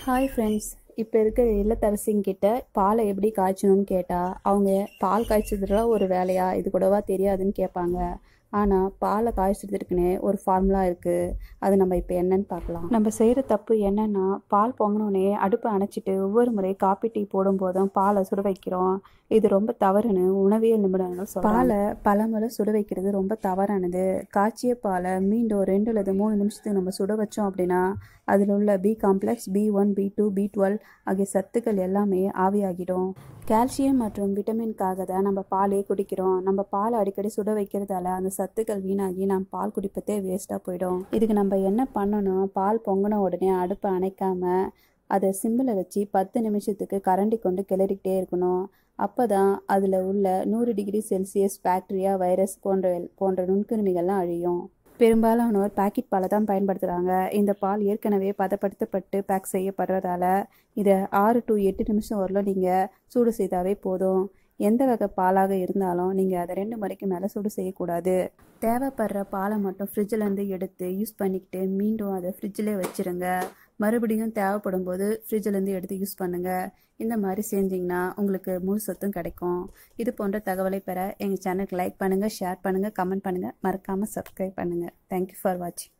hi friends இப்போ இருக்கிற இல்லத்தரசிங்கிட்ட பாலை எப்படி காய்ச்சணும்னு கேட்டால் அவங்க பால் காய்ச்சதுலாம் ஒரு வேலையா இது கூடவா தெரியாதுன்னு கேட்பாங்க ஆனால் பாலை காய்ச்சதுக்குன்னே ஒரு ஃபார்முலா இருக்குது அது நம்ம இப்போ என்னன்னு பார்க்கலாம் நம்ம செய்கிற தப்பு என்னன்னா பால் பொங்கினோடனே அடுப்பை அணைச்சிட்டு ஒவ்வொரு முறை காப்பி டீ போடும்போதும் பாலை சுட வைக்கிறோம் இது ரொம்ப தவறுன்னு உணவியல் நிபுணர்கள் சொல்றாங்க பாலை பலமுறை சுட வைக்கிறது ரொம்ப தவறானது காய்ச்சிய பாலை மீண்டும் ரெண்டு அல்லது மூணு நிமிஷத்துக்கு நம்ம சுட வச்சோம் அப்படின்னா அதில் உள்ள B complex B one B two B twelve ஆகிய சத்துக்கள் எல்லாமே ஆவியாகிடும் கால்சியம் மற்றும் விட்டமின்காக தான் நம்ம பாலே குடிக்கிறோம் நம்ம பால் அடிக்கடி சுட வைக்கிறதால அந்த சத்துக்கள் வீணாகி நம்ம பால் குடிப்பதே வேஸ்ட்டாக போயிடும் இதுக்கு நம்ம என்ன பண்ணணும் பால் பொங்கின உடனே அடுப்பை அணைக்காம அதை சிம்மில் வச்சு பத்து நிமிஷத்துக்கு கரண்டி கொண்டு கிளறிக்கிட்டே இருக்கணும் அப்போ தான் அதில் உள்ள நூறு டிகிரி செல்சியஸ் பாக்டீரியா வைரஸ் போன்ற போன்ற நுண்கிருமிகள்லாம் அழியும் பெரும்பாலானோர் பாக்கெட் பாலை தான் பயன்படுத்துகிறாங்க இந்த பால் ஏற்கனவே பதப்படுத்தப்பட்டு பேக் செய்யப்படுறதால இதை ஆறு டு எட்டு நிமிஷம் வரலும் நீங்கள் சூடு செய்தாவே போதும் எந்த வகை பாலாக இருந்தாலும் நீங்கள் அதை ரெண்டு முறைக்கு மேலே சூடு செய்யக்கூடாது தேவைப்படுற பாலை மட்டும் ஃப்ரிட்ஜிலேருந்து எடுத்து யூஸ் பண்ணிக்கிட்டு மீண்டும் அதை ஃப்ரிட்ஜிலே வச்சுருங்க மறுபடியும் தேவைப்படும் போது ஃப்ரிட்ஜிலேருந்து எடுத்து யூஸ் பண்ணுங்கள் இந்த மாதிரி செஞ்சிங்கன்னா உங்களுக்கு முழு சொத்தும் கிடைக்கும் இது போன்ற தகவலை பெற எங்கள் சேனலுக்கு லைக் பண்ணுங்கள் ஷேர் பண்ணுங்கள் கமெண்ட் பண்ணுங்கள் மறக்காமல் சப்ஸ்கிரைப் பண்ணுங்கள் தேங்க்யூ ஃபார் வாட்சிங்